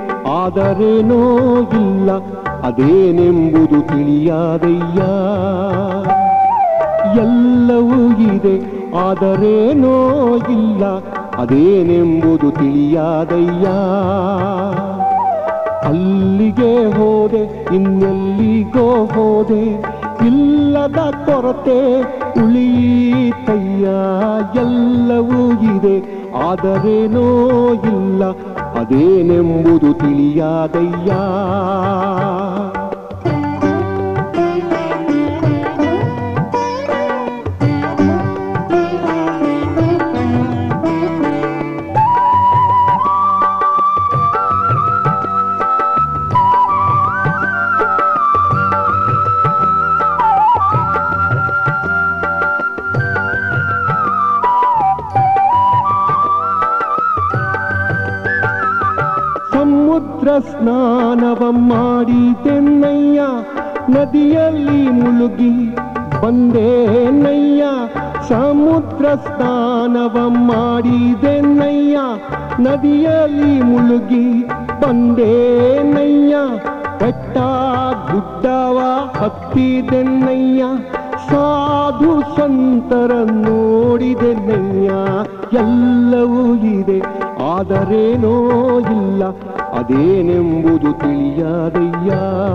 ಆದರೇನೋ ಇಲ್ಲ ಅದೇನೆಂಬುದು ತಿಳಿಯಾದಯ್ಯ ಎಲ್ಲವೂ ಇದೆ ಆದರೇನೋ ಇಲ್ಲ ಅದೇನೆಂಬುದು ತಿಳಿಯಾದಯ್ಯ ಅಲ್ಲಿಗೆ ಹೋದೆ ಇನ್ನೆಲ್ಲಿಗೋ ಹೋದೆ ಇಲ್ಲದ ಕೊರತೆ ಉಳಿತಯ್ಯ ಎಲ್ಲವೂ ಇದೆ ಆದರೇನೋ ಇಲ್ಲ ಅದೇನೆಂಬುದು ತಿಳಿಯಾದಯ್ಯ ಸಮುದ್ರ ಸ್ನಾನವ ಮಾಡಿದೆನ್ನಯ್ಯ ನದಿಯಲ್ಲಿ ಮುಳುಗಿ ಬಂದೇನಯ್ಯ ಸಮುದ್ರ ಸ್ನಾನವ ಮಾಡಿದೆನ್ನಯ್ಯ ನದಿಯಲ್ಲಿ ಮುಳುಗಿ ಬಂದೇನಯ್ಯ ಬೆಟ್ಟ ಗುಡ್ಡವ ಹತ್ತಿದೆನ್ನಯ್ಯ ಸಾಧು ಸಂತರ ನೋಡಿದೆನ್ನಯ್ಯ ಎಲ್ಲವೂ ಇದೆ ಆದರೇನೋ ಇಲ್ಲ ಅದೇನೆಂಬುದು ತಿಳಿಯಾದಯ್ಯ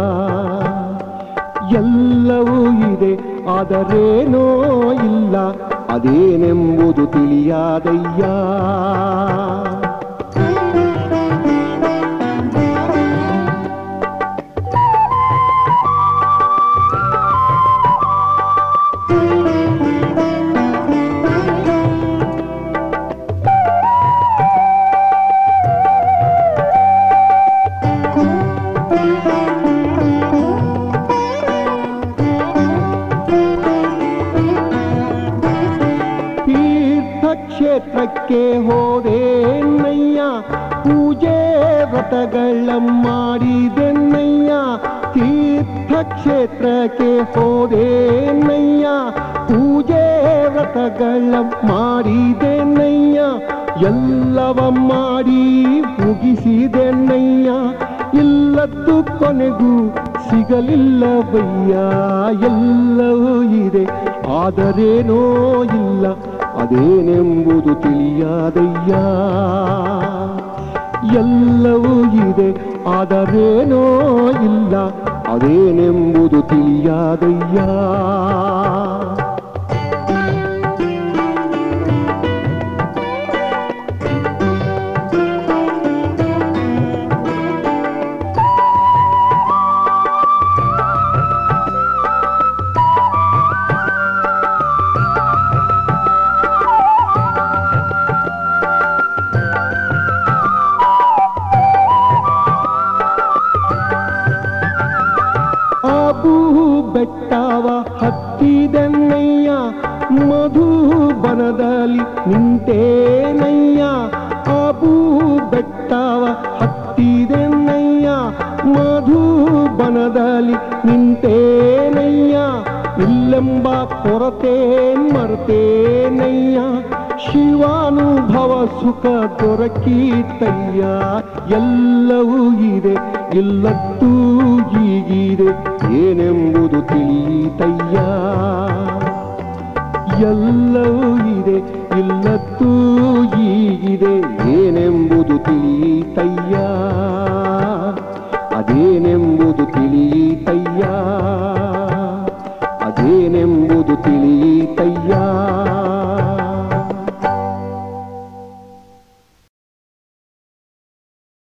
ಎಲ್ಲವೂ ಇದೆ ಆದರೇನೋ ಇಲ್ಲ ಅದೇನೆಂಬುದು ತಿಳಿಯಾದಯ್ಯ ತೀರ್ಥಕ್ಷೇತ್ರಕ್ಕೆ ಹೋದೇನಯ್ಯ ಪೂಜೆ ವ್ರತಗಳ ಮಾಡಿದೆನ್ನಯ್ಯ ತೀರ್ಥಕ್ಷೇತ್ರಕ್ಕೆ ಹೋದೇನಯ್ಯ ಪೂಜೆ ವ್ರತಗಳ ಮಾಡಿದೆನ್ನಯ್ಯ ಎಲ್ಲವ ಮಾಡಿ ಮುಗಿಸಿದೆನ್ನಯ್ಯ ಇಲ್ಲದ್ದು ಕೊನೆಗೂ ಸಿಗಲಿಲ್ಲವಯ್ಯ ಎಲ್ಲವೂ ಇದೆ ಆದರೇನೋ ಇಲ್ಲ ಅದೇನೆಂಬುದು ತಿಳಿಯಾದಯ್ಯ ಎಲ್ಲವೂ ಇದೆ ಆದರೇನೋ ಇಲ್ಲ ಅದೇನೆಂಬುದು ತಿಳಿಯಾದಯ್ಯ ಆಬು ಬೆಟ್ಟವ ಹತ್ತಿದೆನ್ನಯ್ಯ ಮಧುಬನದಲ್ಲಿ ನಿಂತೇನಯ್ಯ ಆಬು ಬೆಟ್ಟವ ಹತ್ತಿದೆನ್ನಯ್ಯ ಮಧುಬನದಲ್ಲಿ ನಿಂತೇನಯ್ಯ ಇಲ್ಲೆಂಬ ಕೊರತೆ ಮರ್ತೇನಯ್ಯ ಶಿವಾನುಭವ ಸುಖ ದೊರಕೀತಯ್ಯ ಎಲ್ಲವೂ ಇದೆ ಇಲ್ಲತ್ತೂ ಹೀಗಿದೆ ಏನೆಂಬುದು ತಿಳಿತಯ್ಯ ಎಲ್ಲವೂ ಇದೆ ಇಲ್ಲತ್ತೂ ಹೀಗಿದೆ ಏನೆಂಬುದು ತಿಳಿತಯ್ಯ ಅದೇನೆಂಬುದು ತಿಳಿಯ